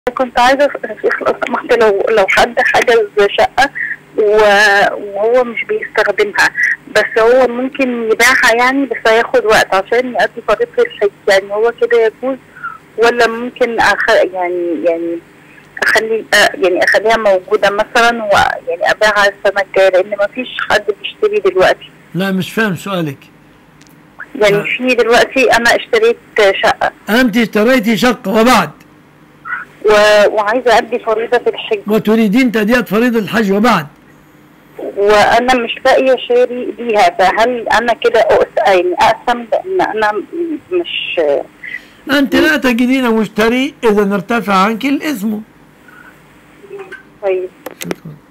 كنت عايزه أس- لو سمحت لو لو حد حجز شقه و- وهو مش بيستخدمها بس هو ممكن يبيعها يعني بس هياخد وقت عشان يأدي فريضة الحج يعني هو كده يجوز ولا ممكن أخ... يعني يعني اخلي آه، يعني اخليها موجوده مثلا ويعني ابيعها السنه الجايه لان مفيش حد بيشتري دلوقتي لا مش فاهم سؤالك يعني آه. في دلوقتي انا اشتريت شقه أنت اشتريتي شقة وبعد و... وعايزه ادي فريضه الحج وتريدين تأدية فريضة الحج وبعد وانا مش لاقيه شاري ليها فهل انا كده أقس- يعني اقسم بان انا م- مش أنت لا تجدين مشتري إذا ارتفع عنك الاسم طيب شكرا